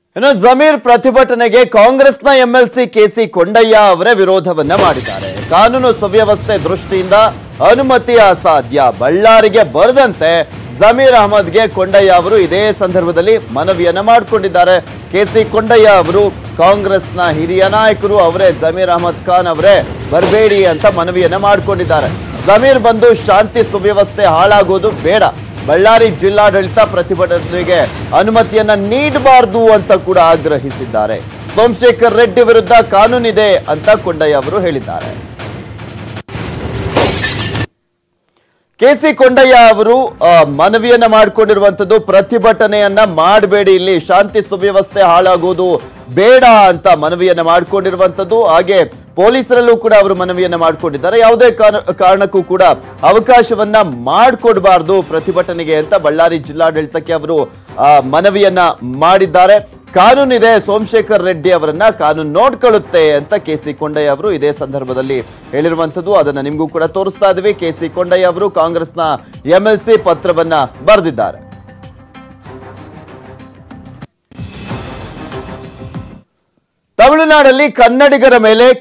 ಇನ್ನು ಜಮೀರ್ ಪ್ರತಿಭಟನೆಗೆ ಕಾಂಗ್ರೆಸ್ನ ಎಂಎಲ್ಸಿ ಕೆಸಿ ಕೊಂಡಯ್ಯ ಅವರೇ ವಿರೋಧವನ್ನ ಮಾಡಿದ್ದಾರೆ ಕಾನೂನು ಸುವ್ಯವಸ್ಥೆ ದೃಷ್ಟಿಯಿಂದ ಅನುಮತಿ ಅಸಾಧ್ಯ ಬಳ್ಳಾರಿಗೆ ಬರದಂತೆ ಜಮೀರ್ ಅಹಮದ್ಗೆ ಕೊಂಡಯ್ಯ ಅವರು ಇದೇ ಸಂದರ್ಭದಲ್ಲಿ ಮನವಿಯನ್ನ ಮಾಡಿಕೊಂಡಿದ್ದಾರೆ ಕೆಸಿ ಕೊಂಡಯ್ಯ ಅವರು ಕಾಂಗ್ರೆಸ್ನ ಹಿರಿಯ ನಾಯಕರು ಅವರೇ ಜಮೀರ್ ಅಹಮದ್ ಖಾನ್ ಅವರೇ ಬರಬೇಡಿ ಅಂತ ಮನವಿಯನ್ನ ಮಾಡಿಕೊಂಡಿದ್ದಾರೆ ಜಮೀರ್ ಬಂದು ಶಾಂತಿ ಸುವ್ಯವಸ್ಥೆ ಹಾಳಾಗೋದು ಬೇಡ ಬಳ್ಳಾರಿ ಜಿಲ್ಲಾಡಳಿತ ಪ್ರತಿಭಟನೆಗೆ ಅನುಮತಿಯನ್ನ ನೀಡಬಾರದು ಅಂತ ಕೂಡ ಆಗ್ರಹಿಸಿದ್ದಾರೆ ಸೋಮಶೇಖರ್ ರೆಡ್ಡಿ ವಿರುದ್ಧ ಕಾನೂನಿದೆ ಅಂತ ಕೊಂಡಯ್ಯ ಅವರು ಹೇಳಿದ್ದಾರೆ ಕೆಸಿ ಕೊಂಡಯ್ಯ ಅವರು ಆ, ಮನವಿಯನ್ನ ಮಾಡಿಕೊಂಡಿರುವಂತದ್ದು ಪ್ರತಿಭಟನೆಯನ್ನ ಮಾಡಬೇಡಿ ಇಲ್ಲಿ ಶಾಂತಿ ಸುವ್ಯವಸ್ಥೆ ಹಾಳಾಗೋದು ಬೇಡ ಅಂತ ಮನವಿಯನ್ನ ಮಾಡಿಕೊಂಡಿರುವಂತದ್ದು ಹಾಗೆ ಪೊಲೀಸರಲ್ಲೂ ಕೂಡ ಅವರು ಮನವಿಯನ್ನ ಮಾಡಿಕೊಂಡಿದ್ದಾರೆ ಯಾವುದೇ ಕಾರಣ- ಕಾರಣಕ್ಕೂ ಕೂಡ ಅವಕಾಶವನ್ನ ಮಾಡಿಕೊಡಬಾರ್ದು ಪ್ರತಿಭಟನೆಗೆ ಅಂತ ಬಳ್ಳಾರಿ ಜಿಲ್ಲಾಡಳಿತಕ್ಕೆ ಅವರು ಆ, ಮನವಿಯನ್ನ ಮಾಡಿದ್ದಾರೆ ಕಾನೂನಿದೆ ಸೋಮಶೇಖರ್ ರೆಡ್ಡಿ ಅವರನ್ನ ಕಾನೂನು ನೋಡ್ಕೊಳ್ಳುತ್ತೆ ಅಂತ ಕೆ ಸಿ ಕೊಂಡಯ್ಯ ಅವರು ಇದೇ ಸಂದರ್ಭದಲ್ಲಿ ಹೇಳಿರುವಂತದ್ದು ಅದನ್ನ ನಿಮಗೂ ಕೂಡ ತೋರಿಸ್ತಾ ಇದೀವಿ ಕೆ ಸಿ ಕೊಂಡಯ್ಯ ಅವರು ಕಾಂಗ್ರೆಸ್ನ ಎಂಎಲ್ಸಿ ಪತ್ರವನ್ನ ಬರೆದಿದ್ದಾರೆ ತಮಿಳುನಾಡಲ್ಲಿ ಕನ್ನಡಿಗರ ಮೇಲೆ